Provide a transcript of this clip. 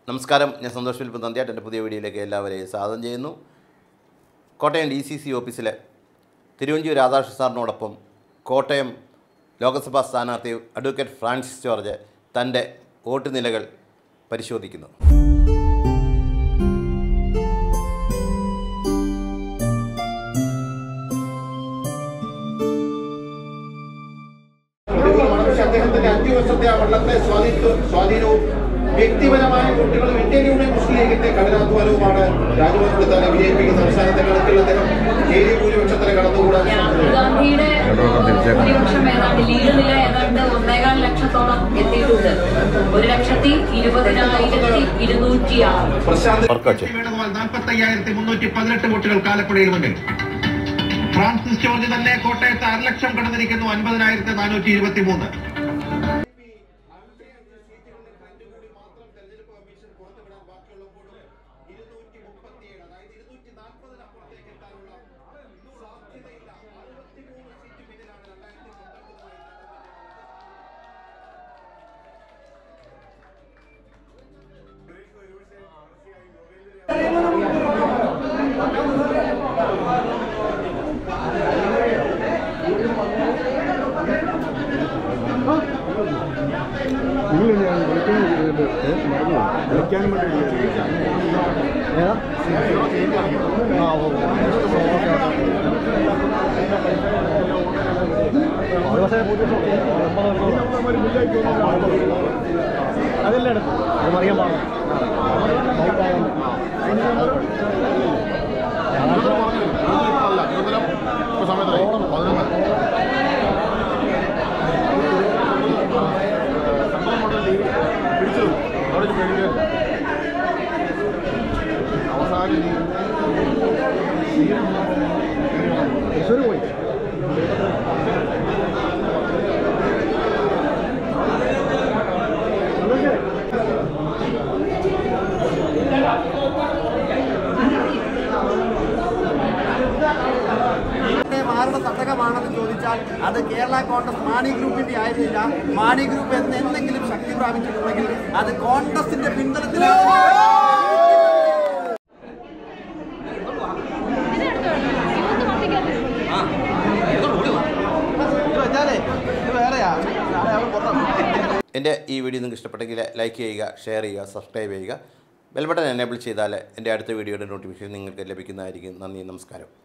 നമസ്കാരം ഞാൻ സന്തോഷ് വിൽപ്പ് നന്ദിയായിട്ട് എൻ്റെ പുതിയ വീഡിയോയിലേക്ക് എല്ലാവരെയും സ്വാഗതം ചെയ്യുന്നു കോട്ടയം ഡി സി സി ഓഫീസിലെ തിരുവഞ്ചൂർ രാധാകൃഷ്ണ സാറിനോടൊപ്പം കോട്ടയം ലോക്സഭാ സ്ഥാനാർത്ഥി അഡ്വക്കേറ്റ് ഫ്രാൻസിസ് ജോർജ് തൻ്റെ വോട്ട് നിലകൾ പരിശോധിക്കുന്നു പ്രതികൂലമാണ് പക്ഷെ അദ്ദേഹത്തിന്റെ അഞ്ചു വർഷത്തെ ആ വള്ളത്തെ സ്വാധീന സ്വാധീനവും വ്യക്തിപരമായ വോട്ടുകളും ഇന്ത്യൻ യൂണിയൻ മുസ്ലിം ലീഗിന്റെ കഠിനാധ്വാനവുമാണ് രാജ്ഭവനോട് തന്നെ വിജയിപ്പിക്കുന്ന അവസാനത്തെ കണക്കിൽ അദ്ദേഹം നേരിയ ഭൂരിപക്ഷത്തിന് കടന്നുകൂടാൻ രാഹുൽ ഗാന്ധിയുടെ ഭൂരിപക്ഷം ഏതാണ്ട് ലീഡ് നില ഏതാണ്ട് ഒന്നേകാൽ ലക്ഷത്തോളം എത്തിയിട്ടുണ്ട് ഒരു ലക്ഷത്തി ഇരുപതിനായിരത്തി ഇരുന്നൂറ്റി ആറ് പ്രശാന്ത് ഓർക്കോച്ചെ വേണുഗോപാൽ നാൽപ്പത്തി അയ്യായിരത്തി മുന്നൂറ്റി പതിനെട്ട് വോട്ടുകൾ ആലപ്പുഴയിൽ മുന്നിൽ ഫ്രാൻസിസ് ജോർജ് തന്നെ കോട്ടയത്ത് അരലക്ഷം കടന്നിരിക്കുന്നു അൻപതിനായിരത്തി നാനൂറ്റി ഇരുപത്തി മൂന്ന് നിങ്ങൾ ഞാൻ വിളിക്കാൻ മറന്നു വിളിക്കാനും വേണ്ടി ആ ഓ അതല്ലേ എടുത്തു അത് അറിയാൻ പാടില്ല തൃശ്ശൂർ പോയി കോട്ടയം ആരുടെ തട്ടകമാണെന്ന് ചോദിച്ചാൽ അത് കേരള കോൺഗ്രസ് മാണി ഗ്രൂപ്പിന്റെ ആയിരുന്നില്ല മാണി ഗ്രൂപ്പ് എന്ന് എന്തെങ്കിലും ശക്തി പ്രാപിച്ചിട്ടുണ്ടെങ്കിൽ അത് കോൺഗ്രസിന്റെ പിന്തുണത്തിലാണ് എൻ്റെ ഈ വീഡിയോ നിങ്ങൾക്ക് ഇഷ്ടപ്പെട്ടെങ്കിൽ ലൈക്ക് ചെയ്യുക ഷെയർ ചെയ്യുക സബ്സ്ക്രൈബ് ചെയ്യുക ബെൽബട്ടൺ എനേബിൾ ചെയ്താൽ എൻ്റെ അടുത്ത വീഡിയോയുടെ നോട്ടിഫിക്കേഷൻ നിങ്ങൾക്ക് ലഭിക്കുന്നതായിരിക്കും നന്ദി നമസ്കാരം